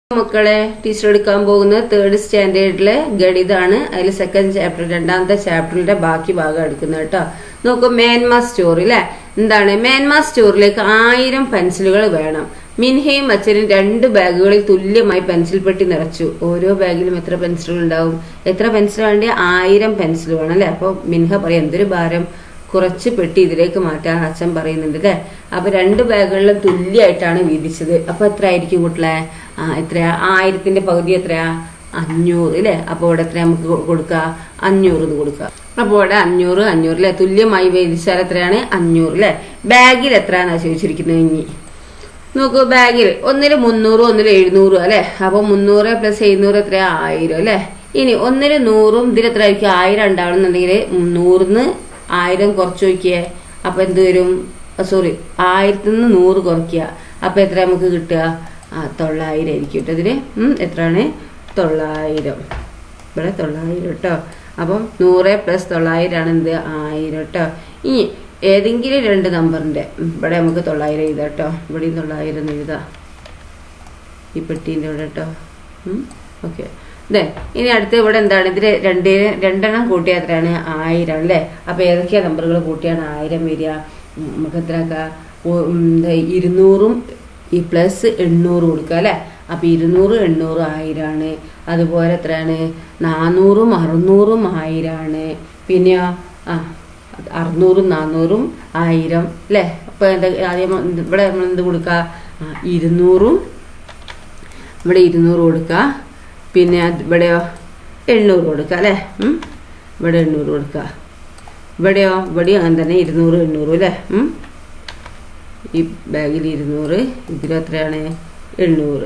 മക്കളെ ടീച്ചർ എടുക്കാൻ പോകുന്നത് തേർഡ് സ്റ്റാൻഡേർഡിലെ ഗണിതാണ് അതിൽ സെക്കൻഡ് ചാപ്റ്റർ രണ്ടാമത്തെ ചാപ്റ്ററിന്റെ ബാക്കി ഭാഗം എടുക്കുന്നത് കേട്ടോ നോക്കൂ മേന്മ സ്റ്റോറി അല്ലെ എന്താണ് മേന്മ സ്റ്റോറിലേക്ക് ആയിരം പെൻസിലുകൾ വേണം മിൻഹയും അച്ഛനും രണ്ട് ബാഗുകളിൽ തുല്യമായി പെൻസിൽ പെട്ടി നിറച്ചു ഓരോ ബാഗിലും എത്ര പെൻസിലുകൾ ഉണ്ടാവും എത്ര പെൻസിൽ വേണ്ടി ആയിരം പെൻസിൽ വേണം അല്ലെ അപ്പൊ മിൻഹ പറയും എന്തൊരു ഭാരം കുറച്ച് പെട്ടി ഇതിലേക്ക് മാറ്റാൻ അച്ഛൻ പറയുന്നുണ്ട് അല്ലേ അപ്പൊ രണ്ട് ബാഗുകളിലും തുല്യമായിട്ടാണ് വീതിച്ചത് അപ്പൊ എത്ര ആയിരിക്കും കുട്ടികളെ ആ എത്രയാ ആയിരത്തിന്റെ പകുതി എത്രയാ അഞ്ഞൂറ് അല്ലേ അപ്പൊ ഇവിടെ എത്ര നമുക്ക് കൊ- കൊടുക്കുക അഞ്ഞൂറ് ഇത് കൊടുക്കുക അപ്പൊ ഇവിടെ അഞ്ഞൂറ് അഞ്ഞൂറ് അല്ലെ തുല്യമായി വീതിച്ചാൽ എത്രയാണ് അഞ്ഞൂറ് അല്ലെ ബാഗിൽ എത്രയാണെന്നാ ചോദിച്ചിരിക്കുന്നത് ഇനി നോക്കൂ ബാഗിൽ ഒന്നില് മുന്നൂറും ഒന്നില് എഴുന്നൂറും അല്ലെ അപ്പൊ മുന്നൂറ് പ്ലസ് എഴുന്നൂറ് എത്രയാ ആയിരം അല്ലെ ഇനി ഒന്നില് നൂറും ഇതിൽ എത്ര ആയിരിക്കും ആയിരം ഉണ്ടാവണമെന്നുണ്ടെങ്കിൽ നൂറിന്ന് ആയിരം കുറച്ച് നോക്കിയേ അപ്പൊ എന്ത് വരും സോറി ആയിരത്തിൽ നിന്ന് നൂറ് കുറയ്ക്കുക അപ്പൊ എത്ര നമുക്ക് കിട്ടുക ആ തൊള്ളായിരം ആയിരിക്കും കേട്ടോ ഇതില് ഉം, എത്രയാണ് തൊള്ളായിരം ഇവിടെ തൊള്ളായിരം കേട്ടോ അപ്പം നൂറ് പ്ലസ് തൊള്ളായിരമാണ് എന്ത് ആയിരം കേട്ടോ ഇനി ഏതെങ്കിലും രണ്ട് നമ്പറിന്റെ ഉം, ഇവിടെ നമുക്ക് തൊള്ളായിരം എഴുതാം കേട്ടോ ഇവിടെയും തൊള്ളായിരം എന്ന് എഴുതാം ഈ പെട്ടീൻ്റെ ഇവിടെ കേട്ടോ ഓക്കെ ഇതേ ഇനി അടുത്ത് ഇവിടെ എന്താണ് ഇതിന് രണ്ട് രണ്ടെണ്ണം കൂട്ടിയാൽ എത്രയാണ് ആയിരം അല്ലേ അപ്പൊ ഏതൊക്കെയാ നമ്പറുകൾ കൂട്ടിയാണ് ആയിരം വരിക ഉം, നമുക്ക് എത്രയാക്കാം ഓ- ഉം, ദേ ഇരുന്നൂറും ഈ പ്ലസ് എണ്ണൂറ് കൊടുക്കുക അല്ലെ അപ്പൊ ഇരുന്നൂറ് എണ്ണൂറ് ആയിരമാണ് അതുപോലെ എത്രയാണ് നാനൂറും അറുന്നൂറും ആയിരമാണ് പിന്നെയോ ആ അറുന്നൂറും നാനൂറും ആയിരം അല്ലേ അപ്പൊ എന്താ ആദ്യം ഇവിടെ നമ്മൾ എന്ത് കൊടുക്കുക ആ, ഇരുന്നൂറും ഇവിടെ ഇരുന്നൂറ് കൊടുക്കുക പിന്നെ അത് ഇവിടെയോ എണ്ണൂറ് കൊടുക്കുക അല്ലേ ഉം? ഇവിടെ എണ്ണൂറ് കൊടുക്കുക ഇവിടെയോ ഇവിടെയും അങ്ങനെ തന്നെ ഇരുന്നൂറ് എണ്ണൂറ് അല്ലേ ഉം? ഈ ബാഗിൽ ഇരുന്നൂറ് ഇതിൽ എത്രയാണ് എണ്ണൂറ്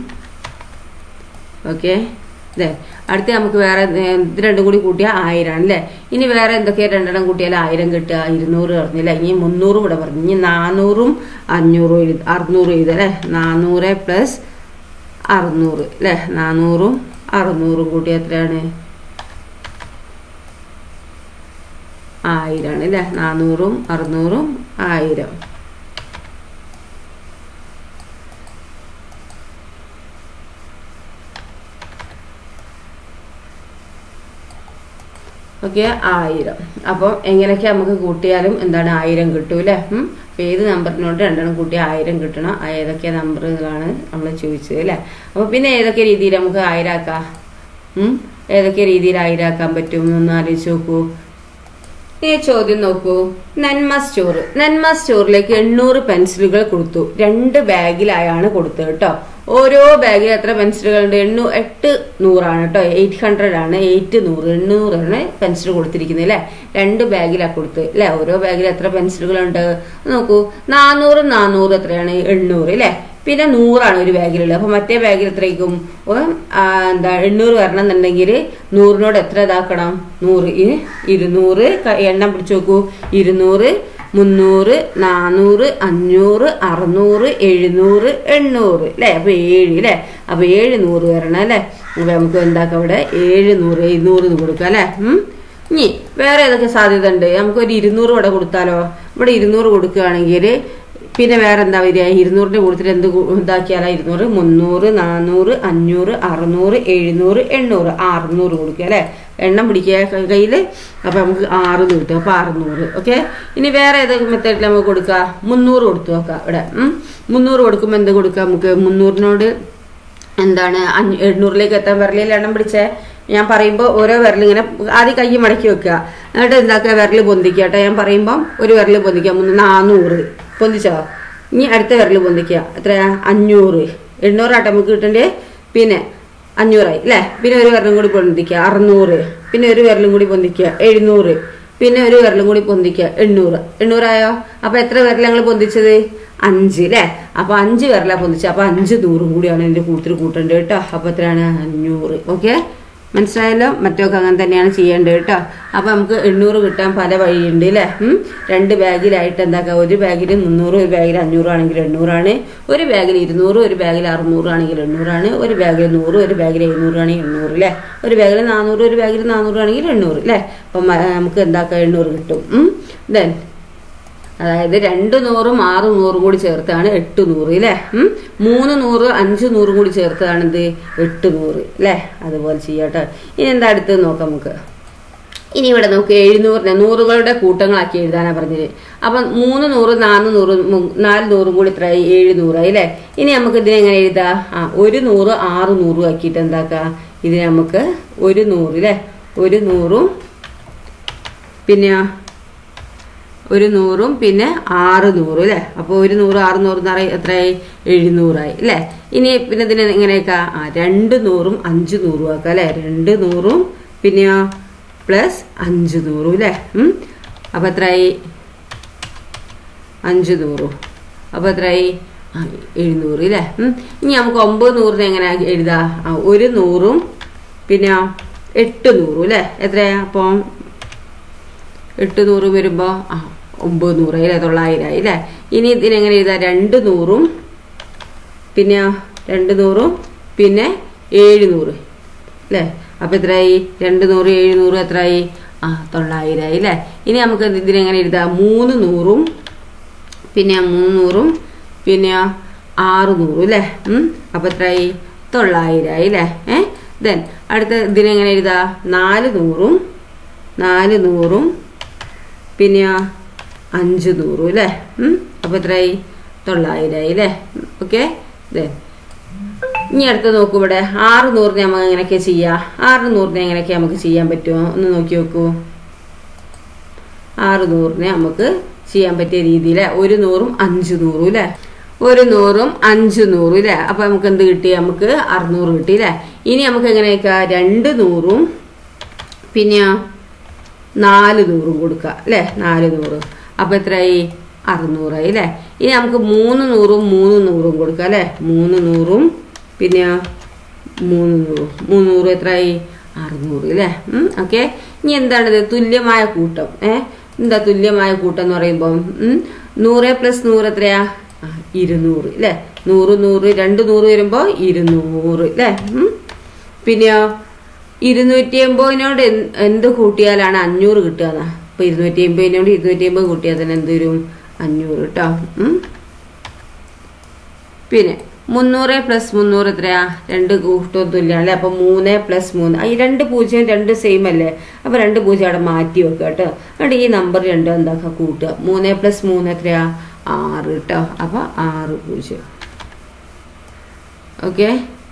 ഓക്കെ അതെ അടുത്ത് നമുക്ക് വേറെ ഏ, ഇത് രണ്ടും കൂടി കൂട്ടിയാൽ ആയിരം അല്ലേ ഇനി വേറെ എന്തൊക്കെയാ രണ്ടെണ്ണം കൂട്ടിയാൽ ആയിരം കിട്ടുക ഇരുന്നൂറ് പറഞ്ഞില്ല ഇനി മുന്നൂറ് ഇവിടെ പറഞ്ഞു ഇനി നാനൂറും അഞ്ഞൂറും എഴുതി അറുന്നൂറും എഴുതല്ലേ നാനൂറ് പ്ലസ് അറുന്നൂറ് അല്ലേ നാനൂറും അറുന്നൂറും കൂട്ടി എത്രയാണ് ആയിരമാണ് അല്ലേ നാനൂറും അറുന്നൂറും ആയിരം ഓക്കെ ആയിരം അപ്പം എങ്ങനെയൊക്കെ നമുക്ക് കൂട്ടിയാലും എന്താണ് ആയിരം കിട്ടും അല്ലേ ഉം? അപ്പൊ ഏത് നമ്പറിനോട് രണ്ടെണ്ണം കൂട്ടി ആയിരം കിട്ടണം ആ ഏതൊക്കെ നമ്പറുകളാണ് നമ്മൾ ചോദിച്ചത് അല്ലേ അപ്പൊ പിന്നെ ഏതൊക്കെ രീതിയിൽ നമുക്ക് ആയിരാക്കാം ഉം? ഏതൊക്കെ രീതിയിൽ ആയിരാക്കാൻ പറ്റും എന്നൊന്ന് ആലോചിച്ച് നോക്കൂ ഈ ചോദ്യം നോക്കൂ നന്മ സ്റ്റോർ നന്മ സ്റ്റോറിലേക്ക് എണ്ണൂറ് പെൻസിലുകൾ കൊടുത്തു രണ്ട് ബാഗിലായാണ് കൊടുത്തത് കേട്ടോ ഓരോ ബാഗിൽ എത്ര പെൻസിലുകൾ ഉണ്ട് എണ്ണൂ എട്ട് നൂറാണ് കേട്ടോ എയ്റ്റ് ഹൺഡ്രഡ് ആണ് എയ്റ്റ് നൂറ് എണ്ണൂറാണ് പെൻസിൽ കൊടുത്തിരിക്കുന്നത് അല്ലെ രണ്ട് ബാഗിലാണ് കൊടുത്തത് അല്ലെ ഓരോ ബാഗിൽ എത്ര പെൻസിലുകളുണ്ട് നോക്കൂ നാനൂറ് നാനൂറ് എത്രയാണ് എണ്ണൂറ് അല്ലെ പിന്നെ നൂറാണ് ഒരു ബാഗിലുള്ളത് അപ്പൊ മറ്റേ ബാഗിൽ എത്രയ്ക്കും ഉം, ആ, എന്താ എണ്ണൂറ് വരണം എന്നുണ്ടെങ്കിൽ നൂറിനോട് എത്ര ഇതാക്കണം നൂറ് ഈ ഇരുന്നൂറ് ക- എണ്ണം പിടിച്ചു നോക്കൂ ഇരുന്നൂറ് മുന്നൂറ് നാനൂറ് അഞ്ഞൂറ് അറുന്നൂറ് എഴുന്നൂറ് എണ്ണൂറ് അല്ലേ അപ്പൊ ഏഴ് അല്ലേ അപ്പൊ ഏഴ് നൂറ് വരണം അല്ലേ അപ്പൊ നമുക്ക് എന്താക്കാം ഇവിടെ ഏഴ് നൂറ് എഴുന്നൂറ് എന്ന് കൊടുക്കാം അല്ലേ ഉം ഇനി വേറെ ഏതൊക്കെ സാധ്യത ഉണ്ട് നമുക്കൊരു ഇരുന്നൂറ് ഇവിടെ കൊടുത്താലോ ഇവിടെ ഇരുന്നൂറ് കൊടുക്കുകയാണെങ്കിൽ പിന്നെ വേറെ എന്താ വരിക ഇരുന്നൂറിന്റെ കൂടുതൽ എന്ത് കു- ഇതാക്കിയാലാ ഇരുന്നൂറ് മുന്നൂറ് നാനൂറ് അഞ്ഞൂറ് അറുന്നൂറ് എഴുന്നൂറ് എണ്ണൂറ് അറുന്നൂറ് കൊടുക്കുക അല്ലെ എണ്ണം പിടിക്കുക കയ്യില് അപ്പൊ നമുക്ക് ആറ് എന്ന് കിട്ടും അപ്പൊ അറുന്നൂറ് ഓക്കെ ഇനി വേറെ ഏതൊക്കെ മെത്തേഡിൽ നമുക്ക് കൊടുക്കുക മുന്നൂറ് കൊടുത്തു നോക്കാം ഇവിടെ ഉം. മുന്നൂറ് കൊടുക്കുമ്പോൾ എന്ത് കൊടുക്കാം നമുക്ക് മുന്നൂറിനോട് എന്താണ് അഞ്ഞൂ എണ്ണൂറിലേക്ക് എത്താൻ വിരലിൽ എണ്ണം പിടിച്ചേ ഞാൻ പറയുമ്പോൾ ഓരോ വിരൽ ഇങ്ങനെ ആദ്യം കൈ മടക്കി വെക്കുക എന്നിട്ട് എന്താക്കുക വിരൽ പൊന്തിക്കുക കേട്ടോ ഞാൻ പറയുമ്പം ഒരു വിരൽ പൊന്തിക്കുക മൂന്ന് നാനൂറ് പൊന്തിച്ചോ ഇനി അടുത്ത വിരൽ പൊന്തിക്കുക എത്രയാ അഞ്ഞൂറ് എണ്ണൂറാട്ടെ നമുക്ക് കിട്ടണ്ടേ പിന്നെ അഞ്ഞൂറായി അല്ലേ പിന്നെ ഒരു വിരലും കൂടി പൊന്തിക്കുക അറുന്നൂറ് പിന്നെ ഒരു വിരലും കൂടി പൊന്തിക്കുക എഴുന്നൂറ് പിന്നെ ഒരു വിരലും കൂടി പൊന്തിക്കുക എണ്ണൂറ് എണ്ണൂറായോ അപ്പൊ എത്ര വിരൽ ഞങ്ങൾ പൊന്തിച്ചത് അഞ്ച് അല്ലേ അപ്പൊ അഞ്ച് വിരലാ പൊന്തിച്ചത് അപ്പൊ അഞ്ച് നൂറും കൂടിയാണ് ഇതിന്റെ കൂട്ടത്തിൽ കൂട്ടേണ്ടത് കേട്ടോ അപ്പൊ എത്രയാണ് അഞ്ഞൂറ് ഓക്കെ മനസ്സിലായല്ലോ മറ്റൊക്കെ അങ്ങനെ തന്നെയാണ് ചെയ്യേണ്ടത് കേട്ടോ അപ്പൊ നമുക്ക് എണ്ണൂറ് കിട്ടാൻ പല വഴിയുണ്ട് അല്ലേ ഉം? രണ്ട് ബാഗിലായിട്ട് എന്താക്കുക ഒരു ബാഗിൽ മുന്നൂറ് ഒരു ബാഗിൽ അഞ്ഞൂറ് ആണെങ്കിൽ എണ്ണൂറാണ് ഒരു ബാഗിൽ ഇരുന്നൂറ് ഒരു ബാഗിൽ അറുന്നൂറ് ആണെങ്കിൽ എണ്ണൂറാണ് ഒരു ബാഗിൽ നൂറ് ഒരു ബാഗിൽ എഴുന്നൂറ് ആണെങ്കിൽ എണ്ണൂറ് അല്ലേ ഒരു ബാഗിൽ നാനൂറ് ഒരു ബാഗിൽ നാനൂറ് ആണെങ്കിൽ എണ്ണൂറ് അല്ലേ അപ്പം ആ, നമുക്ക് എന്താക്കാം എണ്ണൂറ് കിട്ടും ദെൻ അതായത് രണ്ട് നൂറും ആറ് നൂറും കൂടി ചേർത്താണ് എട്ട് നൂറ് അല്ലേ ഉം? മൂന്ന് നൂറ് അഞ്ച് നൂറും കൂടി ചേർത്താണ് ഇത് എട്ട് നൂറ് അല്ലേ അതുപോലെ ചെയ്യാട്ടോ ഇനി എന്താ അടുത്തത് നോക്കാം നമുക്ക് ഇനി ഇവിടെ നമുക്ക് എഴുന്നൂറിനെ നൂറുകളുടെ കൂട്ടങ്ങളാക്കി എഴുതാനാ പറഞ്ഞത് അപ്പം മൂന്ന് നൂറ് നാല് നൂറ് മു- നാല് നൂറും കൂടി ഇത്രയായി ഏഴ് നൂറായി അല്ലേ ഇനി നമുക്ക് ഇതിനെ എങ്ങനെ എഴുതാം ആ ഒരു നൂറ് ആറ് നൂറും ആക്കിയിട്ട് എന്താക്കാം ഇത് നമുക്ക് ഒരു നൂറ് അല്ലേ ഒരു നൂറും പിന്നെ ഒരു നൂറും പിന്നെ ആറ് നൂറും അല്ലേ അപ്പോൾ ഒരു നൂറ് ആറ് നൂറ് എന്ന് പറയും എത്രയായി എഴുന്നൂറായി അല്ലേ ഇനി പിന്നെ ഇതിനെ എങ്ങനെയൊക്കെ ആ രണ്ട് നൂറും അഞ്ച് നൂറും ആക്കാം അല്ലേ രണ്ട് നൂറും പിന്നെയോ പ്ലസ് അഞ്ച് നൂറും അല്ലേ ഉം. അപ്പൊ എത്രയായി അഞ്ച് നൂറും അപ്പൊ എത്രയായി ആ, എഴുന്നൂറ് അല്ലേ ഉം. ഇനി നമുക്ക് ഒമ്പത് നൂറിന് എങ്ങനെ എഴുതാ ആ, ഒരു നൂറും പിന്നെ എട്ട് നൂറും അല്ലേ എത്രയാ അപ്പം എട്ട് നൂറ് വരുമ്പോൾ ആ ഒമ്പത് നൂറായി അല്ലേ തൊള്ളായിരമായി അല്ലേ ഇനി ഇതിനെങ്ങനെ എഴുതാം രണ്ട് നൂറും പിന്നെ രണ്ട് നൂറും പിന്നെ ഏഴ് നൂറ് അല്ലേ അപ്പം എത്രയായി രണ്ട് നൂറ് ഏഴ് നൂറ് എത്രയായി ആ തൊള്ളായിരമായി അല്ലേ ഇനി നമുക്ക് ഇതിനെങ്ങനെ എഴുതാം മൂന്ന് നൂറും പിന്നെ മുന്നൂറും പിന്നെ ആറ് നൂറും അല്ലേ ഉം. അപ്പൊ എത്രയായി തൊള്ളായിരമായി അല്ലേ ഏ ദെൻ അടുത്ത ഇതിനെങ്ങനെ എഴുതാ നാല് നൂറും നാല് നൂറും പിന്നെ അഞ്ച് നൂറും അല്ലേ ഉം. അപ്പൊ എത്രയായി തൊള്ളായിരമായി അല്ലേ ഓക്കെ ദെൻ ഇനി അടുത്ത് നോക്കൂ ഇവിടെ ആറ് നൂറിന് നമുക്ക് എങ്ങനെയൊക്കെ ചെയ്യാം ആറ് നൂറിന് എങ്ങനെയൊക്കെ നമുക്ക് ചെയ്യാൻ പറ്റുമോ ഒന്ന് നോക്കി നോക്കൂ ആറ് നൂറിന് നമുക്ക് ചെയ്യാൻ പറ്റിയ രീതിയിൽ ഒരു നൂറും അഞ്ച് നൂറും അല്ലേ ഒരു നൂറും അഞ്ച് നൂറും അല്ലേ അപ്പൊ നമുക്ക് എന്ത് കിട്ടി നമുക്ക് അറുന്നൂറ് കിട്ടി അല്ലേ ഇനി നമുക്ക് എങ്ങനെയൊക്കെ രണ്ട് നൂറും പിന്നെ നാല് നൂറും കൊടുക്കുക അല്ലേ നാല് നൂറ് അപ്പൊ എത്രയായി അറുന്നൂറായി അല്ലേ ഇനി നമുക്ക് മൂന്ന് നൂറും മൂന്ന് നൂറും കൊടുക്കുക അല്ലേ മൂന്ന് നൂറും പിന്നെ മൂന്ന് നൂറും മൂന്ന് നൂറ് എത്രയായി അറുന്നൂറ് അല്ലേ ഓക്കെ ഇനി എന്താണിത് തുല്യമായ കൂട്ടം ഏ എന്താ തുല്യമായ കൂട്ടം എന്ന് പറയുമ്പോൾ നൂറ് പ്ലസ് നൂറ് എത്രയാ ആ, ഇരുന്നൂറ് അല്ലേ നൂറ് നൂറ് രണ്ട് നൂറ് വരുമ്പോൾ ഇരുന്നൂറ് അല്ലേ ഉം. പിന്നെയോ ഇരുന്നൂറ്റി എൺപതിനോട് എന്ത് എന്ത് കൂട്ടിയാലാണ് അഞ്ഞൂറ് കിട്ടുക എന്നാ അപ്പൊ ഇരുന്നൂറ്റി എൺപതിനോട് ഇരുന്നൂറ്റി എൺപത് കൂട്ടിയാൽ തന്നെ എന്ത് വരും അഞ്ഞൂറ് കേട്ടോ ഉം. പിന്നെ മുന്നൂറ് പ്ലസ് മുന്നൂറ് എത്രയാ രണ്ട് കൂട്ടവും തുല്യമാണ് അല്ലേ അപ്പൊ മൂന്ന് പ്ലസ് മൂന്ന് ആ, ഈ രണ്ട് പൂജ്യം രണ്ട് സെയിം അല്ലേ അപ്പൊ രണ്ട് പൂജ്യം അവിടെ മാറ്റി വെക്കുക കേട്ടോ എന്നിട്ട് ഈ നമ്പർ രണ്ടും എന്താക്കുക കൂട്ടുക മൂന്ന് പ്ലസ് മൂന്ന് എത്രയാ ആറ് കേട്ടോ അപ്പൊ ആറ് പൂജ്യം ഓക്കെ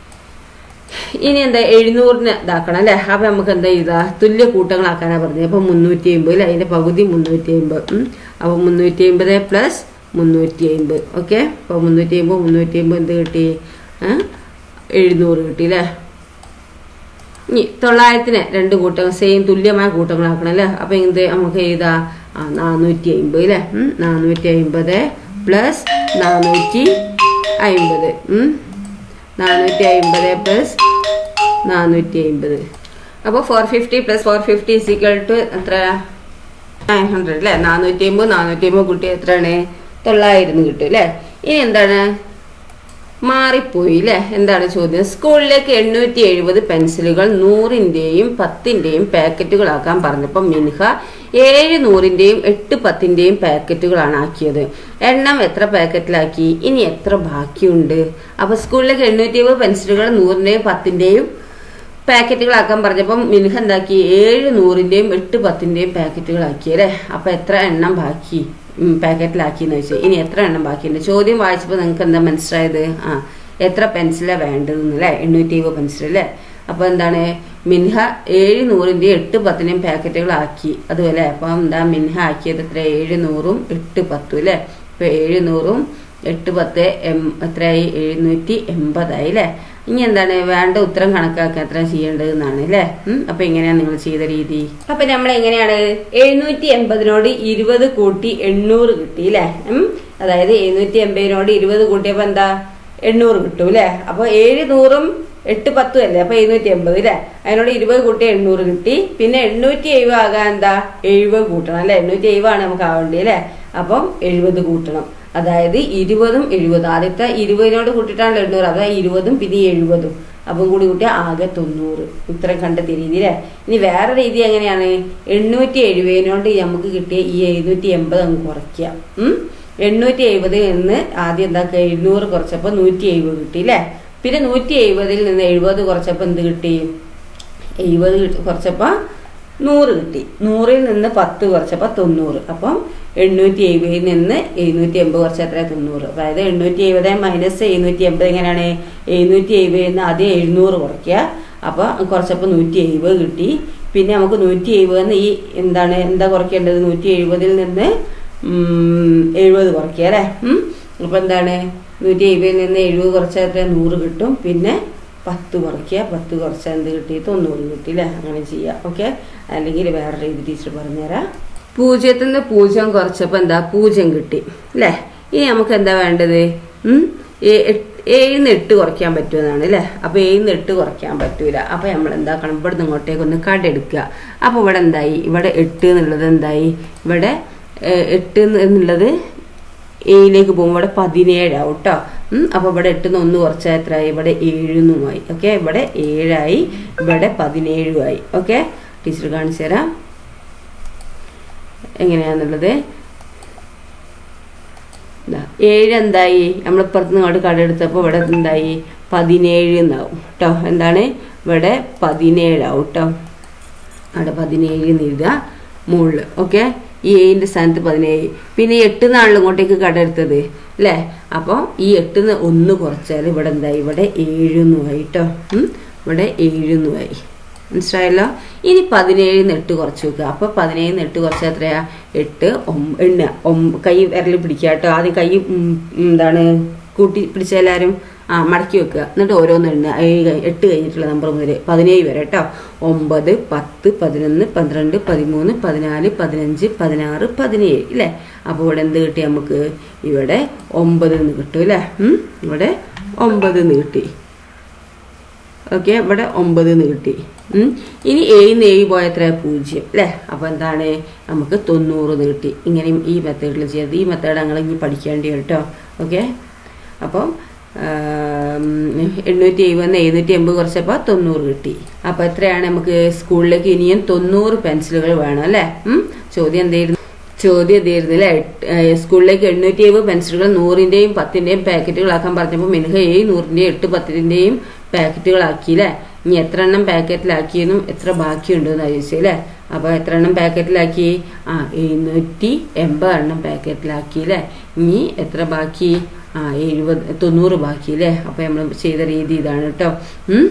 ഇനി എന്താ എഴുന്നൂറിന് ഇതാക്കണം അല്ലേ അപ്പൊ നമുക്ക് എന്താ ചെയ്താ തുല്യ കൂട്ടങ്ങളാക്കാനാ പറഞ്ഞത് അപ്പൊ മുന്നൂറ്റി അമ്പത് അല്ലേ അതിന്റെ പകുതി മുന്നൂറ്റി അമ്പത് അപ്പൊ മുന്നൂറ്റി അമ്പത് പ്ലസ് മുന്നൂറ്റി അമ്പത് ഓക്കെ അപ്പൊ മുന്നൂറ്റി അമ്പത് മുന്നൂറ്റി അമ്പത് എന്ത് കിട്ടി ആ? എഴുന്നൂറ് കിട്ടി അല്ലേ ഇനി തൊള്ളായിരത്തിന് രണ്ട് കൂട്ടം സെയിം തുല്യമായ കൂട്ടങ്ങളാക്കണം അല്ലേ അപ്പൊ എന്ത് നമുക്ക് എഴുതാ ആ നാനൂറ്റി അമ്പത് അല്ലേ ഉം, നാനൂറ്റി അമ്പത് പ്ലസ് നാനൂറ്റി അമ്പത് ഉം നാനൂറ്റി അമ്പത് പ്ലസ് നാനൂറ്റി അമ്പത് അപ്പോൾ four fifty plus four fifty is equal to എത്ര നയൻ ഹൺഡ്രഡ് അല്ലേ നാനൂറ്റി അമ്പത് നാനൂറ്റി അമ്പത് കുട്ടി എത്രയാണ് തൊള്ളായിരം കിട്ടും അല്ലേ ഇനി എന്താണ് മാറിപ്പോയി അല്ലേ എന്താണ് ചോദ്യം സ്കൂളിലേക്ക് എണ്ണൂറ്റി എഴുപത് പെൻസിലുകൾ നൂറിന്റെയും പത്തിന്റെയും പാക്കറ്റുകളാക്കാൻ പറഞ്ഞപ്പോൾ മിൻഹ ഏഴ് നൂറിന്റെയും എട്ട് പത്തിന്റെയും പാക്കറ്റുകളാണ് ആക്കിയത് എണ്ണം എത്ര പാക്കറ്റിലാക്കി ഇനി എത്ര ബാക്കിയുണ്ട് അപ്പൊ സ്കൂളിലേക്ക് എണ്ണൂറ്റി എഴുപത് പെൻസിലുകൾ നൂറിന്റെയും പത്തിന്റെയും പാക്കറ്റുകളാക്കാൻ പറഞ്ഞപ്പം മിൻഹ എന്താക്കി ഏഴ് നൂറിന്റെയും എട്ട് പത്തിന്റെയും പാക്കറ്റുകളാക്കി അല്ലേ അപ്പൊ എത്ര എണ്ണം ബാക്കി ഉം, പാക്കറ്റിലാക്കിയെന്ന് വെച്ചാൽ ഇനി എത്ര എണ്ണം ബാക്കിയുണ്ട് ചോദ്യം വായിച്ചപ്പോൾ നിങ്ങൾക്ക് എന്താ മനസ്സിലായത് ആ എത്ര പെൻസിലാണ് വേണ്ടതെന്ന് അല്ലേ എണ്ണൂറ്റി എഴുപത് പെൻസിൽ അല്ലേ അപ്പൊ എന്താണ് മിൻഹ ഏഴ് നൂറിന്റെയും എട്ട് പത്തിന്റെയും പാക്കറ്റുകളാക്കി അതുപോലെ അപ്പം എന്താ മിൻഹ ആക്കിയത് എത്ര ഏഴ് നൂറും എട്ട് പത്തും അല്ലേ ഇപ്പൊ ഏഴ് നൂറും എട്ട് പത്ത് എം എത്രയായി എഴുന്നൂറ്റി എൺപതായി അല്ലേ ഇനി എന്താണ് വേണ്ട ഉത്തരം കണക്കാക്കാൻ എത്ര ചെയ്യേണ്ടത് എന്നാണ് അല്ലേ ഉം, അപ്പൊ എങ്ങനെയാണ് നിങ്ങൾ ചെയ്ത രീതി അപ്പൊ നമ്മൾ എങ്ങനെയാണ് എഴുന്നൂറ്റി എൺപതിനോട് ഇരുപത് കൂട്ടി എണ്ണൂറ് കിട്ടി അല്ലേ ഉം, അതായത് എഴുന്നൂറ്റി എൺപതിനോട് ഇരുപത് കൂട്ടിയപ്പോ എന്താ എണ്ണൂറ് കിട്ടും അല്ലേ അപ്പൊ ഏഴ് നൂറും എട്ട് പത്തും അല്ലേ അപ്പൊ എഴുന്നൂറ്റി എൺപത് അല്ലേ അതിനോട് ഇരുപത് കൂട്ടി എണ്ണൂറ് കിട്ടി പിന്നെ എണ്ണൂറ്റി എഴുപത് ആകാൻ എന്താ എഴുപത് കൂട്ടണം അല്ലെ എണ്ണൂറ്റി എഴുപതാണ് നമുക്ക് ആവേണ്ടി അല്ലേ അപ്പം എഴുപത് കൂട്ടണം അതായത് ഇരുപതും എഴുപതും ആദ്യത്തെ ഇരുപതിനോട് കൂട്ടിയിട്ടാണ് എണ്ണൂറ് അതായത് ഇരുപതും പിന്നെ എഴുപതും അപ്പം കൂടി കൂട്ടിയാൽ ആകെ തൊണ്ണൂറ് ഇത്രയും കണ്ടെത്തിയ രീതി അല്ലേ ഇനി വേറെ രീതി എങ്ങനെയാണ് എണ്ണൂറ്റി എഴുപതിനോണ്ട് നമുക്ക് കിട്ടിയ ഈ എഴുന്നൂറ്റി എൺപത് അങ്ങ് കുറയ്ക്കുക ഉം? എണ്ണൂറ്റി എഴുപതിൽ നിന്ന് ആദ്യം എന്താക്കുക എഴുന്നൂറ് കുറച്ചപ്പോൾ നൂറ്റി എഴുപത് കിട്ടി അല്ലേ പിന്നെ നൂറ്റി എഴുപതിൽ നിന്ന് എഴുപത് കുറച്ചപ്പോൾ എന്ത് കിട്ടി എഴുപത് കുറച്ചപ്പോൾ നൂറ് കിട്ടി നൂറിൽ നിന്ന് പത്ത് കുറച്ചപ്പോൾ തൊണ്ണൂറ് അപ്പം എണ്ണൂറ്റി എഴുപതിൽ നിന്ന് എഴുന്നൂറ്റി എൺപത് കുറച്ച് എത്ര തൊണ്ണൂറ് അതായത് എണ്ണൂറ്റി എഴുപത് മൈനസ് എഴുന്നൂറ്റി എൺപത് എങ്ങനെയാണ് എഴുന്നൂറ്റി എഴുപതിൽ നിന്ന് ആദ്യം എഴുന്നൂറ് കുറയ്ക്കുക അപ്പോൾ കുറച്ചപ്പോൾ നൂറ്റി എഴുപത് കിട്ടി പിന്നെ നമുക്ക് നൂറ്റി എഴുപതിൽ ഈ എന്താണ് എന്താ കുറയ്ക്കേണ്ടത് നൂറ്റി എഴുപതിൽ നിന്ന് ഉം, എഴുപത് കുറയ്ക്കുക അല്ലേ ഉം? അപ്പോൾ എന്താണ് നൂറ്റി എഴുപതിൽ നിന്ന് എഴുപത് കുറച്ചാൽ എത്ര നൂറ് കിട്ടും പിന്നെ പത്ത് കുറയ്ക്കുക പത്ത് കുറച്ചാൽ എന്ത് കിട്ടി തൊണ്ണൂറ് കിട്ടി അല്ലേ അങ്ങനെ ചെയ്യുക ഓക്കെ അല്ലെങ്കിൽ വേറെ രീതി ടീച്ചർ പറഞ്ഞുതരാം പൂജ്യത്തിൽ നിന്ന് പൂജ്യം കുറച്ചപ്പോൾ എന്താ പൂജ്യം കിട്ടി അല്ലേ ഇനി നമുക്ക് എന്താ വേണ്ടത് ഉം? ഏ- എട്ട്- ഏഴിന്ന് എട്ട് കുറയ്ക്കാൻ പറ്റുമെന്നാണ് അല്ലേ അപ്പോൾ ഏഴിന്ന് എട്ട് കുറയ്ക്കാൻ പറ്റൂല അപ്പോൾ നമ്മൾ എന്താക്കണം ഇവിടെ നിന്ന് ഇങ്ങോട്ടേക്ക് ഒന്ന് കടെടുക്കുക അപ്പോൾ ഇവിടെ എന്തായി ഇവിടെ എട്ട് എന്നുള്ളത് എന്തായി ഇവിടെ ഏ, എട്ട് എന്നുള്ളത് ഏഴിലേക്ക് പോകുമ്പോൾ ഇവിടെ പതിനേഴാവും കേട്ടോ അപ്പോൾ ഇവിടെ എട്ടുന്ന് ഒന്ന് കുറച്ചാൽ എത്രയായി ഇവിടെ ഏഴെന്നുമായി ഓക്കെ ഇവിടെ ഏഴായി ഇവിടെ പതിനേഴുമായി ഓക്കെ ടീച്ചർ കാണിച്ചു തരാം എങ്ങനെയാന്നുള്ളത് ദാ, ഏഴ് എന്തായി നമ്മൾ ഇപ്പുറത്ത് നിന്ന് അങ്ങോട്ട് കടെടുത്തപ്പോൾ ഇവിടെ എന്തായി പതിനേഴ് എന്നാവും കേട്ടോ എന്താണ് ഇവിടെ പതിനേഴാവും കേട്ടോ അവിടെ പതിനേഴ് എന്ന് എഴുതുക മുകളിൽ ഓക്കെ ഈ ഏഴിൻ്റെ സ്ഥാനത്ത് പതിനേഴ് പിന്നെ ഈ എട്ട് നാളിൽ ഇങ്ങോട്ടേക്ക് കടെടുത്തത് അല്ലേ അപ്പോൾ ഈ എട്ടിന്ന് ഒന്ന് കുറച്ചാൽ ഇവിടെ എന്തായി ഇവിടെ ഏഴെന്നുമായി കേട്ടോ ഇവിടെ ഏഴെന്നുമായി മനസ്സിലായല്ലോ ഇനി പതിനേഴിന്ന് എട്ട് കുറച്ച് വെക്കുക അപ്പോൾ പതിനേഴിന്ന് എട്ട് കുറച്ച് എത്രയാ എട്ട് ഒം- എണ്ണ ഒം- കൈ വിരൽ പിടിക്കുക കേട്ടോ ആദ്യം കൈ ഉം, എന്താണ് കൂട്ടി പിടിച്ച എല്ലാവരും ആ മടക്കി വെക്കുക എന്നിട്ട് ഓരോന്ന് എണ്ണ ഏഴ് കഴി- എട്ട് കഴിഞ്ഞിട്ടുള്ള നമ്പർ മുതൽ പതിനേഴ് വരെ കേട്ടോ ഒമ്പത് പത്ത് പതിനൊന്ന് പന്ത്രണ്ട് പതിമൂന്ന് പതിനാല് പതിനഞ്ച് പതിനാറ് പതിനേഴ് ഇല്ലേ അപ്പോൾ ഇവിടെ എന്ത് കിട്ടി നമുക്ക് ഇവിടെ ഒമ്പത് എന്ന് കിട്ടും അല്ലേ ഉം? ഇവിടെ ഒമ്പത് എന്ന് കിട്ടി ഓക്കെ ഇവിടെ ഒമ്പത് എന്ന് കിട്ടി ഉം. ഇനി ഏഴിന്ന് ഏഴ് പോയ എത്ര പൂജ്യം അല്ലേ അപ്പോൾ എന്താണ് നമുക്ക് തൊണ്ണൂറ് എന്ന് കിട്ടി ഇങ്ങനെയും ഈ മെത്തേഡിൽ ചെയ്ത് ഈ മെത്തേഡ് ഞങ്ങൾ ഇനി പഠിക്കേണ്ടി വരും കേട്ടോ ഓക്കെ അപ്പം എണ്ണൂറ്റി എഴുപത് എഴുന്നൂറ്റി എൺപത് കുറച്ചപ്പോൾ തൊണ്ണൂറ് കിട്ടി അപ്പോൾ എത്രയാണ് നമുക്ക് സ്കൂളിലേക്ക് ഇനിയും തൊണ്ണൂറ് പെൻസിലുകൾ വേണം അല്ലേ ഉം. ചോദ്യം എന്തായിരുന്നു ചോദ്യം എന്തായിരുന്നു അല്ലേ ഏഹ് സ്കൂളിലേക്ക് എണ്ണൂറ്റി എഴുപത് പെൻസിലുകൾ നൂറിൻ്റെയും പത്തിൻ്റെയും പാക്കറ്റുകളാക്കാൻ പറഞ്ഞപ്പോൾ മിൻഹ ഏഴ് നൂറിൻ്റെയും എട്ട് പത്തിൻ്റെയും പാക്കറ്റുകളാക്കി അല്ലേ ഇനി എത്ര എണ്ണം പാക്കറ്റിലാക്കിയെന്നും എത്ര ബാക്കിയുണ്ടെന്ന് ചോദിച്ചു അല്ലേ അപ്പോൾ എത്ര എണ്ണം പാക്കറ്റിലാക്കി ആ എഴുന്നൂറ്റി എൺപത് എണ്ണം പാക്കറ്റിലാക്കി അല്ലേ ഇനി എത്ര ബാക്കി ആ എഴുപത് തൊണ്ണൂറ് ബാക്കി അല്ലേ അപ്പോൾ നമ്മൾ ചെയ്ത രീതി ഇതാണ് കേട്ടോ ഉം.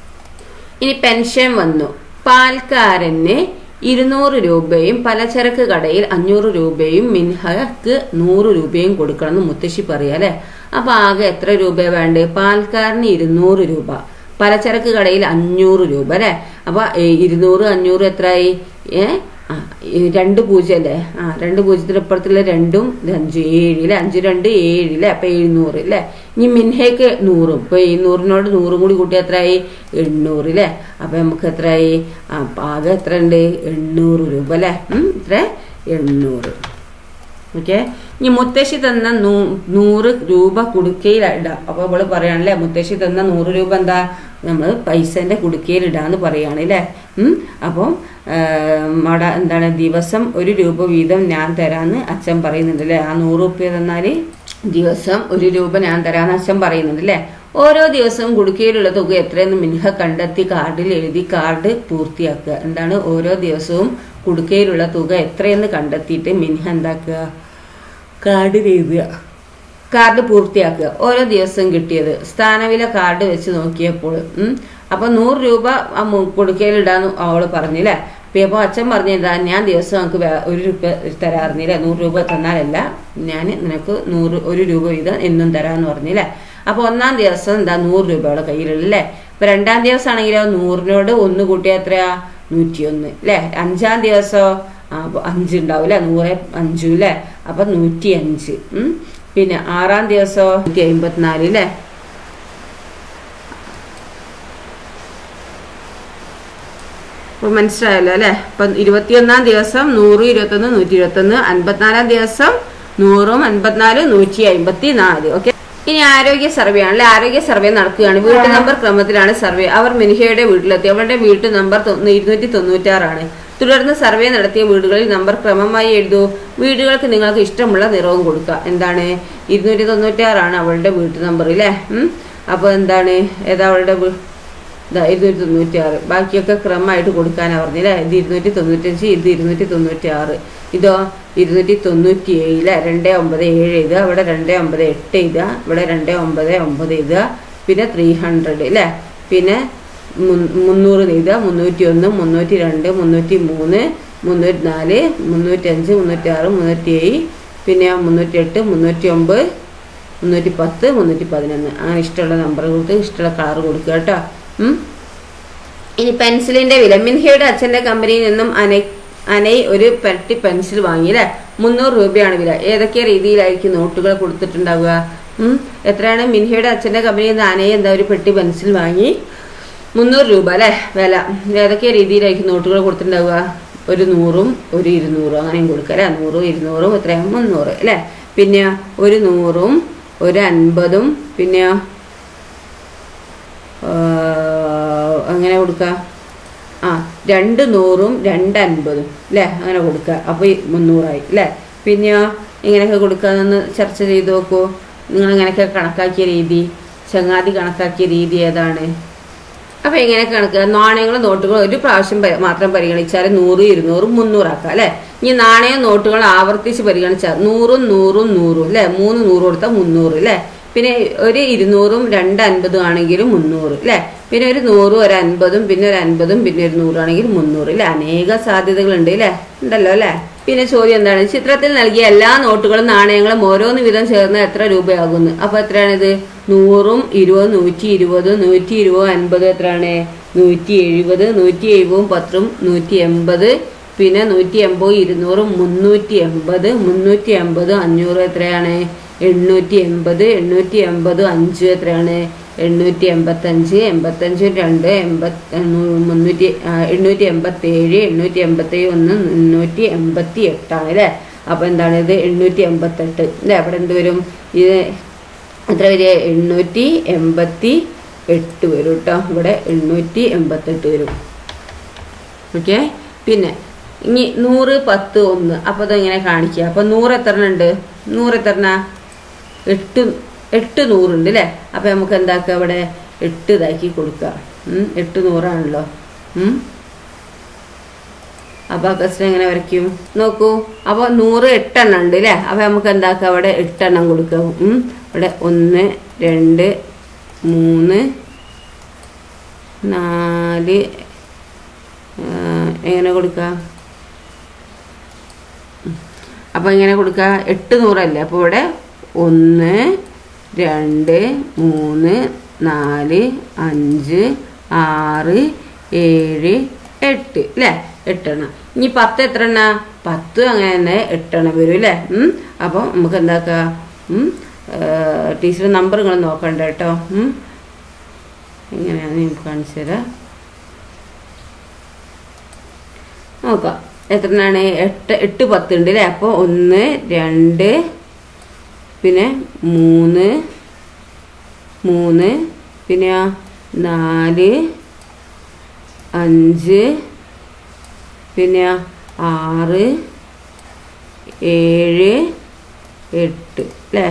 ഇനി പെൻഷൻ വന്നു പാൽക്കാരന് ഇരുന്നൂറ് രൂപയും പലചരക്ക് കടയിൽ അഞ്ഞൂറ് രൂപയും മിൻഹക്ക് നൂറ് രൂപയും കൊടുക്കണം എന്ന് മുത്തശ്ശി പറയാ അല്ലെ അപ്പൊ ആകെ എത്ര രൂപ വേണ്ടേ പാൽക്കാരന് ഇരുന്നൂറ് രൂപ പലചരക്ക് കടയിൽ അഞ്ഞൂറ് രൂപ അല്ലെ അപ്പൊ ഏ, ഇരുന്നൂറ് അഞ്ഞൂറ് എത്രയായി ഏ ആ ഈ രണ്ട് പൂജ്യം അല്ലേ ആ രണ്ട് പൂജ്യത്തിന് ഇപ്പുറത്തുള്ള രണ്ടും ഇത് അഞ്ച് ഏഴ് അല്ലേ അഞ്ച് രണ്ട് ഏഴ് അല്ലേ അപ്പൊ എഴുന്നൂറ് അല്ലേ ഇനി മിൻഹയ്ക്ക് നൂറും ഇപ്പൊ എഴുന്നൂറിനോട് നൂറും കൂടി കൂട്ടി എത്രയായി എണ്ണൂറ് അല്ലേ അപ്പൊ നമുക്ക് എത്രയായി ആ ആകെ എത്ര ഉണ്ട് എണ്ണൂറ് രൂപ അല്ലേ ഉം ഇത്ര എണ്ണൂറ് ഓക്കെ ഇനി മുത്തശ്ശി തന്ന നൂ- നൂറ് രൂപ കുടുക്കയിലിടാം അപ്പൊ അവള് പറയാണല്ലേ മുത്തശ്ശി തന്ന നൂറ് രൂപ എന്താ നമ്മൾ പൈസന്റെ കുടുക്കയിലിടാന്ന് പറയാണ് അല്ലേ ഉം അപ്പം അവിടെ എന്താണ് ദിവസം ഒരു രൂപ വീതം ഞാൻ തരാന്ന് അച്ഛൻ പറയുന്നുണ്ട് അല്ലേ ആ നൂറ് റുപ്യ തന്നാല് ദിവസം ഒരു രൂപ ഞാൻ തരാന്ന് അച്ഛൻ പറയുന്നുണ്ട് അല്ലേ ഓരോ ദിവസവും കുടുക്കയിലുള്ള തുക എത്രയെന്ന് മിൻഹ കണ്ടെത്തി കാർഡിൽ എഴുതി കാർഡ് പൂർത്തിയാക്കുക എന്താണ് ഓരോ ദിവസവും കുടുക്കയിലുള്ള തുക എത്രയെന്ന് കണ്ടെത്തിയിട്ട് മിൻഹ എന്താക്കുക കാർഡിൽ എഴുതുക കാർഡ് പൂർത്തിയാക്കുക ഓരോ ദിവസവും കിട്ടിയത് സ്ഥാനവില കാർഡ് വെച്ച് നോക്കിയപ്പോൾ ഉം. അപ്പൊ നൂറ് രൂപ ആ മു- കൊടുക്കയിലിടാന്ന് അവള് പറഞ്ഞില്ലേ അപ്പൊ അച്ഛൻ പറഞ്ഞതാ ഞാൻ ദിവസം നമുക്ക് വേ- ഒരു രൂപ തരാറുന്നില്ല നൂറ് രൂപ തന്നാലല്ല ഞാൻ നിനക്ക് നൂറ് ഒരു രൂപ വീതം എന്നും തരാന്ന് പറഞ്ഞില്ലേ അപ്പൊ ഒന്നാം ദിവസം എന്താ നൂറ് രൂപ അവളെ കയ്യിലുള്ളല്ലേ ഇപ്പൊ രണ്ടാം ദിവസം ആണെങ്കിലോ നൂറിനോട് ഒന്ന് കൂട്ടിയാൽ എത്രയാ നൂറ്റിയൊന്ന് അല്ലേ അഞ്ചാം ദിവസമോ ആ അപ്പൊ അഞ്ച് ഉണ്ടാവും അല്ലെ നൂറ് അഞ്ചു അല്ലേ അപ്പൊ നൂറ്റി അഞ്ച് ഉം. പിന്നെ ആറാം ദിവസമോ നൂറ്റി അമ്പത്തിനാല് അല്ലേ അപ്പൊ മനസ്സിലായല്ലോ അല്ലെ അപ്പൊ ഇരുപത്തിയൊന്നാം ദിവസം നൂറ് ഇരുപത്തൊന്ന് നൂറ്റി ഇരുപത്തൊന്ന് അൻപത്തിനാലാം ദിവസം നൂറും അൻപത്തിനാല് നൂറ്റി അമ്പത്തി നാല് ഓക്കെ ഇനി ആരോഗ്യ സർവേ ആണല്ലേ ആരോഗ്യ സർവേ നടക്കുകയാണ് വീട്ടു നമ്പർ ക്രമത്തിലാണ് സർവേ അവർ മിനിഹയുടെ വീട്ടിലെത്തി അവരുടെ വീട്ടു നമ്പർ ഇരുന്നൂറ്റി തൊണ്ണൂറ്റാറാണ് തുടർന്ന് സർവേ നടത്തിയ വീടുകളിൽ നമ്പർ ക്രമമായി എഴുതൂ വീടുകൾക്ക് നിങ്ങൾക്ക് ഇഷ്ടമുള്ള നിറവും കൊടുക്കുക എന്താണ് ഇരുന്നൂറ്റി തൊണ്ണൂറ്റാറാണ് അവളുടെ വീട്ടു നമ്പർ അല്ലേ ഉം. അപ്പൊ എന്താണ് ഏതാ അവളുടെ വീ- ഇതാ ഇരുന്നൂറ്റി തൊണ്ണൂറ്റി ആറ് ബാക്കിയൊക്കെ ക്രമമായിട്ട് കൊടുക്കാനാ പറഞ്ഞില്ലേ ഇത് ഇരുന്നൂറ്റി തൊണ്ണൂറ്റഞ്ച് ഇത് ഇരുന്നൂറ്റി തൊണ്ണൂറ്റി ആറ് ഇതോ ഇരുന്നൂറ്റി തൊണ്ണൂറ്റി ഏഴില് രണ്ട് ഒമ്പത് ഏഴ് എഴുതുക ഇവിടെ രണ്ട് ഒമ്പത് എട്ട് എഴുതുക ഇവിടെ രണ്ട് ഒമ്പത് ഒമ്പത് എഴുതുക പിന്നെ ത്രീ ഹൺഡ്രഡ് അല്ലേ പിന്നെ മുൻ- മുന്നൂറ് എഴുതുക മുന്നൂറ്റി ഒന്ന് മുന്നൂറ്റി രണ്ട് മുന്നൂറ്റി മൂന്ന് മുന്നൂറ്റി നാല് മുന്നൂറ്റി അഞ്ച് മുന്നൂറ്റി ആറ് മുന്നൂറ്റി ഏഴ് പിന്നെ മുന്നൂറ്റി എട്ട് മുന്നൂറ്റി ഒമ്പത് മുന്നൂറ്റി പത്ത് മുന്നൂറ്റി പതിനൊന്ന് അങ്ങനെ ഇഷ്ടമുള്ള നമ്പർ കൊടുത്ത് ഇഷ്ടമുള്ള കളർ കൊടുക്കുക കേട്ടോ ഉം. ഇനി പെൻസിലിന്റെ വില മിൻഹയുടെ അച്ഛന്റെ കമ്പനിയിൽ നിന്നും അനൈ അനൈ ഒരു പെട്ടി പെൻസിൽ വാങ്ങി അല്ലേ മുന്നൂറ് രൂപയാണ് വില ഏതൊക്കെ രീതിയിലായിരിക്കും നോട്ടുകൾ കൊടുത്തിട്ടുണ്ടാവുക ഉം. എത്രയാണ് മിൻഹയുടെ അച്ഛന്റെ കമ്പനിയിൽ നിന്ന് അനൈ എന്താ ഒരു പെട്ടി പെൻസിൽ വാങ്ങി മുന്നൂറ് രൂപ അല്ലേ വില ഏതൊക്കെ രീതിയിലായിരിക്കും നോട്ടുകൾ കൊടുത്തിട്ടുണ്ടാവുക ഒരു നൂറും ഒരു ഇരുന്നൂറും അങ്ങനെയും കൊടുക്കുക അല്ലേ നൂറും ഇരുന്നൂറും എത്രയാണ് മുന്നൂറ് അല്ലേ പിന്നെ ഒരു നൂറും ഒരു അൻപതും പിന്നെ അങ്ങനെ കൊടുക്കുക ആ രണ്ട് നൂറും രണ്ട് അൻപതും അല്ലേ അങ്ങനെ കൊടുക്കുക അപ്പോൾ ഈ മുന്നൂറായി അല്ലേ പിന്നെയോ ഇങ്ങനെയൊക്കെ കൊടുക്കാമെന്ന് ചർച്ച ചെയ്ത് നോക്കൂ നിങ്ങൾ ഇങ്ങനെയൊക്കെ കണക്കാക്കിയ രീതി ചങ്ങാതി കണക്കാക്കിയ രീതി ഏതാണ് അപ്പോൾ എങ്ങനെ കണക്ക് നാണയങ്ങളും നോട്ടുകളും ഒരു പ്രാവശ്യം പ- മാത്രം പരിഗണിച്ചാൽ നൂറ് ഇരുന്നൂറും മുന്നൂറാക്കാം അല്ലേ ഇനി നാണയം നോട്ടുകൾ ആവർത്തിച്ച് പരിഗണിച്ചാൽ നൂറും നൂറും നൂറും അല്ലേ മൂന്ന് നൂറ് കൊടുത്താൽ മുന്നൂറ് അല്ലേ പിന്നെ ഒരു ഇരുന്നൂറും രണ്ട് അൻപതും ആണെങ്കിലും മുന്നൂറ് അല്ലേ പിന്നെ ഒരു നൂറും ഒരു അൻപതും പിന്നെ ഒരു അൻപതും പിന്നെ ഒരു നൂറാണെങ്കിൽ മുന്നൂറ് അല്ലേ അനേക സാധ്യതകളുണ്ട് അല്ലേ ഉണ്ടല്ലോ അല്ലേ പിന്നെ ചോദ്യം എന്താണ് ചിത്രത്തിൽ നൽകിയ എല്ലാ നോട്ടുകളും നാണയങ്ങളും ഓരോന്ന് വീതം ചേർന്ന് എത്ര രൂപയാകുന്നു അപ്പൊ എത്രയാണിത് നൂറും ഇരുപതും നൂറ്റി ഇരുപതും നൂറ്റി ഇരുപതും അൻപതും എത്രയാണ് നൂറ്റി എഴുപത് നൂറ്റി എഴുപതും പത്തും നൂറ്റി എൺപത് പിന്നെ നൂറ്റി എൺപതും ഇരുന്നൂറും മുന്നൂറ്റി എൺപത് മുന്നൂറ്റി എൺപതും അഞ്ഞൂറ് എത്രയാണ് എണ്ണൂറ്റി എൺപത് എണ്ണൂറ്റി എൺപതും അഞ്ച് എത്രയാണ് എണ്ണൂറ്റി എൺപത്തഞ്ച് എൺപത്തഞ്ച് രണ്ട് എൺപത്തി മുന്നൂറ്റി ആ, എണ്ണൂറ്റി എൺപത്തി ഏഴ് എണ്ണൂറ്റി എൺപത്തി ഒന്ന് മുന്നൂറ്റി എൺപത്തി എട്ടാണ് അല്ലേ അപ്പോൾ എന്താണ് ഇത് എണ്ണൂറ്റി എൺപത്തെട്ട് അല്ലേ അവിടെ എന്ത് വരും ഇത് എത്ര വരിക എണ്ണൂറ്റി എൺപത്തി എട്ട് വരും കേട്ടോ ഇവിടെ എണ്ണൂറ്റി എൺപത്തെട്ട് വരും ഓക്കെ പിന്നെ ഇനി നൂറ് പത്ത് ഒന്ന് അപ്പോൾ അതെങ്ങനെ കാണിക്കുക അപ്പോൾ നൂറ് എത്ര ഉണ്ട് നൂറ് എത്ര എട്ട് എട്ട് നൂറുണ്ട് അല്ലേ അപ്പോൾ നമുക്ക് എന്താക്കുക ഇവിടെ എട്ട് ഇതാക്കി കൊടുക്കുക ഉം, എട്ട് നൂറാണല്ലോ ഉം. അപ്പോൾ ആ കസ്റ്റം എങ്ങനെ വരയ്ക്കും നോക്കൂ അപ്പോൾ നൂറ് എട്ടെണ്ണം ഉണ്ട് അല്ലേ അപ്പോൾ നമുക്ക് എന്താക്കുക അവിടെ എട്ടെണ്ണം കൊടുക്കുക ഉം. ഇവിടെ ഒന്ന് രണ്ട് മൂന്ന് നാല് ആ, എങ്ങനെ കൊടുക്കുക അപ്പോൾ എങ്ങനെ കൊടുക്കുക എട്ട് നൂറല്ലേ അപ്പോൾ ഇവിടെ ഒന്ന് രണ്ട് മൂന്ന് നാല് അഞ്ച് ആറ് ഏഴ് എട്ട് അല്ലേ എട്ടെണ്ണം ഇനി പത്ത് എത്ര എണ്ണ പത്ത് അങ്ങനെ തന്നെ എട്ടെണ്ണം വരും അല്ലേ ഉം. അപ്പോൾ നമുക്ക് എന്താക്കുക ടീച്ചർ നമ്പർ നിങ്ങൾ നോക്കണ്ട കേട്ടോ ഉം. എങ്ങനെയാണെന്ന് എനിക്ക് കാണിച്ചു തരാം നോക്കാം എത്രണ്ണാണ് എട്ട് എട്ട് പത്ത് ഉണ്ട് അല്ലേ അപ്പോൾ ഒന്ന് രണ്ട് പിന്നെ മൂന്ന് മൂന്ന് പിന്നെ നാല് അഞ്ച് പിന്നെ ആറ് ഏഴ് എട്ട് അല്ലേ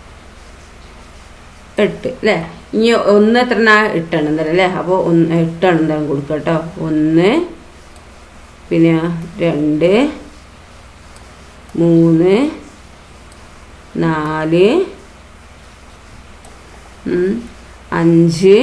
എട്ട് അല്ലേ ഇനി ഒന്ന് എത്ര എട്ടെണ്ണം തരാം അല്ലേ അപ്പോൾ ഒന്ന് എട്ടെണ്ണം തരാൻ കൊടുക്കാം കേട്ടോ ഒന്ന് പിന്നെ രണ്ട് മൂന്ന് നാല് ഉം, അഞ്ച്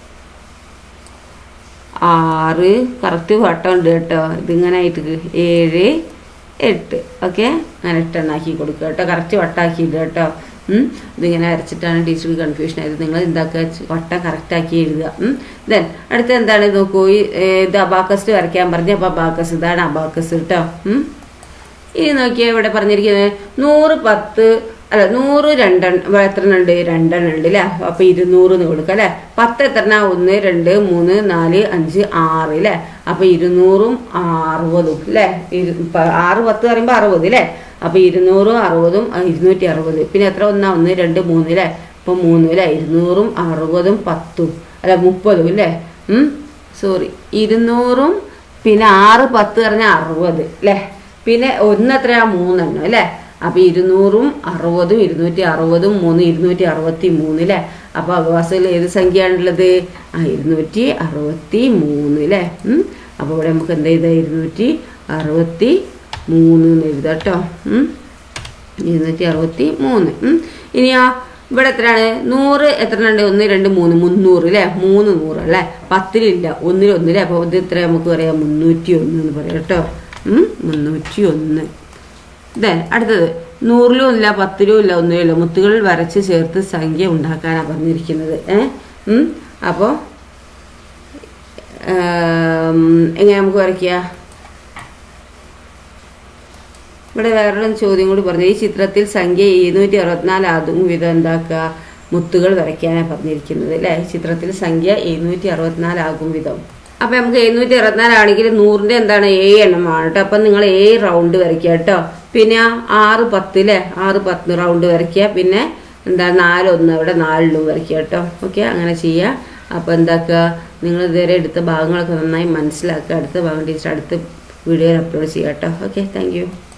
ആറ് കറക്റ്റ് വട്ടം ഉണ്ട് കേട്ടോ ഇതിങ്ങനെ ആയിട്ട് ഏഴ് എട്ട് ഓക്കെ അങ്ങനെ എട്ടെണ്ണാക്കി കൊടുക്കുക കേട്ടോ കറക്റ്റ് വട്ടാക്കിയില്ല കേട്ടോ ഉം. ഇതിങ്ങനെ അരച്ചിട്ടാണ് ടീച്ചർക്ക് കൺഫ്യൂഷൻ ആയത് നിങ്ങൾ എന്താക്കുക വട്ടം കറക്റ്റാക്കി എഴുതുക ദെൻ അടുത്ത എന്താണ് നോക്കൂ ഈ ഏ, ഇത് അബാക്കസ് വരയ്ക്കാൻ പറഞ്ഞു അപ്പോൾ അബാക്കസ് ഇതാണ് അബാക്കസ് കേട്ടോ ഉം. ഇനി നോക്കിയാൽ ഇവിടെ പറഞ്ഞിരിക്കുന്നത് നൂറ് പത്ത് അല്ല നൂറ് രണ്ടെണ്ണം ഇവിടെ എത്ര ഉണ്ട് രണ്ടെണ്ണം ഉണ്ട് അല്ലേ അപ്പൊ ഇരുന്നൂറ് എന്ന് കൊടുക്കുക അല്ലേ പത്ത് എത്ര ഒന്ന് രണ്ട് മൂന്ന് നാല് അഞ്ച് ആറ് അല്ലേ അപ്പൊ ഇരുന്നൂറും അറുപതും അല്ലേ ഇരു- പ- ആറ് പത്ത് പറയുമ്പോൾ അറുപത് അല്ലേ അപ്പൊ ഇരുന്നൂറും അറുപതും ആ, ഇരുന്നൂറ്റി അറുപത് പിന്നെ എത്ര ഒന്നാ ഒന്ന് രണ്ട് മൂന്ന് അല്ലേ അപ്പോൾ മൂന്നും അല്ലേ ഇരുന്നൂറും അറുപതും പത്തും അല്ല മുപ്പതും അല്ലേ സോറി ഇരുന്നൂറും പിന്നെ ആറ് പത്ത് പറഞ്ഞാൽ അറുപത് അല്ലേ പിന്നെ ഒന്ന് എത്രയാ മൂന്നെണ്ണം അല്ലേ അപ്പോൾ ഇരുന്നൂറും അറുപതും ഇരുന്നൂറ്റി അറുപതും മൂന്ന് ഇരുന്നൂറ്റി അറുപത്തി മൂന്ന് അല്ലേ അപ്പോൾ അപവാസത്തിൽ ഏത് സംഖ്യയാണുള്ളത് ആ ഇരുന്നൂറ്റി അറുപത്തി മൂന്ന് അല്ലേ അപ്പോൾ ഇവിടെ നമുക്ക് എന്താ ചെയ്താൽ ഇരുന്നൂറ്റി അറുപത്തി മൂന്ന് എന്ന് എഴുതാം കേട്ടോ ഇരുന്നൂറ്റി അറുപത്തി മൂന്ന് ഇനിയോ ഇവിടെ എത്രയാണ് നൂറ് എത്ര ഉണ്ട് ഒന്ന് രണ്ട് മൂന്ന് മുന്നൂറ് അല്ലേ മൂന്ന് നൂറ് അല്ലേ പത്തിലില്ല ഒന്നിൽ ഒന്നില്ലേ അപ്പോൾ ഇത് എത്ര നമുക്ക് പറയാം മുന്നൂറ്റി ഒന്ന് എന്ന് പറയാം കേട്ടോ മുന്നൂറ്റി ഒന്ന് ഇതേ അടുത്തത് നൂറിലും ഇല്ല പത്തിലും ഇല്ല ഒന്നിലും ഇല്ല മുത്തുകൾ വരച്ച് ചേർത്ത് സംഖ്യ ഉണ്ടാക്കാനാണ് പറഞ്ഞിരിക്കുന്നത് ഏ അപ്പോൾ എങ്ങനെ നമുക്ക് വരയ്ക്കുക ഇവിടെ വേറൊരു ചോദ്യം കൂടി പറഞ്ഞു ഈ ചിത്രത്തിൽ സംഖ്യ എഴുന്നൂറ്റി അറുപത്തിനാല് അതും വിധം എന്താക്കുക മുത്തുകൾ വരയ്ക്കാനാണ് പറഞ്ഞിരിക്കുന്നത് അല്ലേ ചിത്രത്തിൽ സംഖ്യ എഴുന്നൂറ്റി അറുപത്തിനാലാകും വിധം അപ്പം നമുക്ക് എഴുന്നൂറ്റി അറുപത്തിനാലാണെങ്കിൽ നൂറിൻ്റെ എന്താണ് ഏഴ് എണ്ണമാണ് കേട്ടോ അപ്പം നിങ്ങൾ ഏഴ് റൗണ്ട് വരയ്ക്കുക കേട്ടോ പിന്നെ ആറ് പത്ത് അല്ലേ ആറ് പത്ത് റൗണ്ട് വരയ്ക്കുക പിന്നെ എന്താ നാലൊന്ന് അവിടെ നാലിലും വരയ്ക്കുക കേട്ടോ ഓക്കെ അങ്ങനെ ചെയ്യുക അപ്പോൾ എന്താക്കുക നിങ്ങൾ ഇതുവരെ എടുത്ത ഭാഗങ്ങളൊക്കെ നന്നായി മനസ്സിലാക്കുക അടുത്ത ഭാഗം ടീച്ചർ അടുത്ത വീഡിയോയിൽ അപ്ലോഡ് ചെയ്യാം കേട്ടോ ഓക്കെ താങ്ക്